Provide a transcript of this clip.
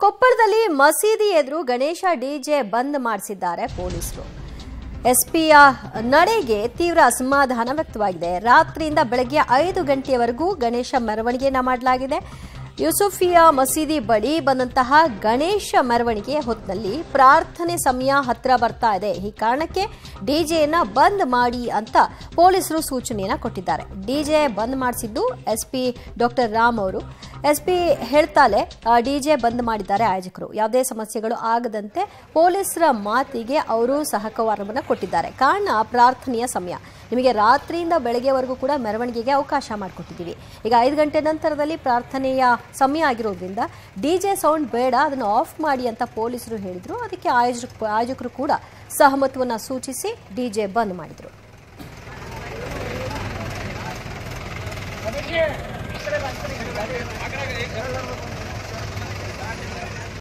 ಕೊಪ್ಪಳದಲ್ಲಿ ಮಸೀದಿ ಎದುರು ಗಣೇಶ ಡಿಜೆ ಬಂದ್ ಮಾಡಿಸಿದ್ದಾರೆ ಪೊಲೀಸರು ಎಸ್ಪಿಯ ನಡೆಗೆ ತೀವ್ರ ಅಸಮಾಧಾನ ವ್ಯಕ್ತವಾಗಿದೆ ರಾತ್ರಿಯಿಂದ ಬೆಳಗ್ಗೆ ಐದು ಗಂಟೆಯವರೆಗೂ ಗಣೇಶ ಮೆರವಣಿಗೆಯನ್ನ ಮಾಡಲಾಗಿದೆ ಯೂಸುಫಿಯಾ ಮಸೀದಿ ಬಳಿ ಬಂದಂತಹ ಗಣೇಶ ಮೆರವಣಿಗೆ ಹೊತ್ತಿನಲ್ಲಿ ಪ್ರಾರ್ಥನೆ ಸಮಯ ಹತ್ರ ಬರ್ತಾ ಇದೆ ಈ ಕಾರಣಕ್ಕೆ ಡಿಜೆಯನ್ನ ಬಂದ್ ಮಾಡಿ ಅಂತ ಪೊಲೀಸರು ಸೂಚನೆಯನ್ನ ಕೊಟ್ಟಿದ್ದಾರೆ ಡಿಜೆ ಬಂದ್ ಮಾಡಿಸಿದ್ದು ಎಸ್ಪಿ ಡಾಕ್ಟರ್ ರಾಮ್ ಅವರು ಎಸ್ಪಿ ಹೇಳ್ತಾಲೆ ಡಿಜೆ ಬಂದ್ ಮಾಡಿದ್ದಾರೆ ಆಯೋಜಕರು ಯಾವುದೇ ಸಮಸ್ಯೆಗಳು ಆಗದಂತೆ ಪೊಲೀಸರ ಮಾತಿಗೆ ಅವರು ಸಹಕಾರವನ್ನು ಕೊಟ್ಟಿದ್ದಾರೆ ಕಾರಣ ಪ್ರಾರ್ಥನೆಯ ಸಮಯ ನಿಮಗೆ ರಾತ್ರಿಯಿಂದ ಬೆಳಗ್ಗೆವರೆಗೂ ಕೂಡ ಮೆರವಣಿಗೆಗೆ ಅವಕಾಶ ಮಾಡಿಕೊಟ್ಟಿದ್ದೀವಿ ಈಗ ಐದು ಗಂಟೆ ನಂತರದಲ್ಲಿ ಪ್ರಾರ್ಥನೆಯ ಸಮಯ ಆಗಿರೋದ್ರಿಂದ ಡಿಜೆ ಸೌಂಡ್ ಬೇಡ ಅದನ್ನು ಆಫ್ ಮಾಡಿ ಅಂತ ಪೊಲೀಸರು ಹೇಳಿದ್ರು ಅದಕ್ಕೆ ಆಯೋಜಕ ಆಯೋಜಕರು ಕೂಡ ಸಹಮತವನ್ನು ಸೂಚಿಸಿ ಡಿಜೆ ಬಂದ್ ಮಾಡಿದರು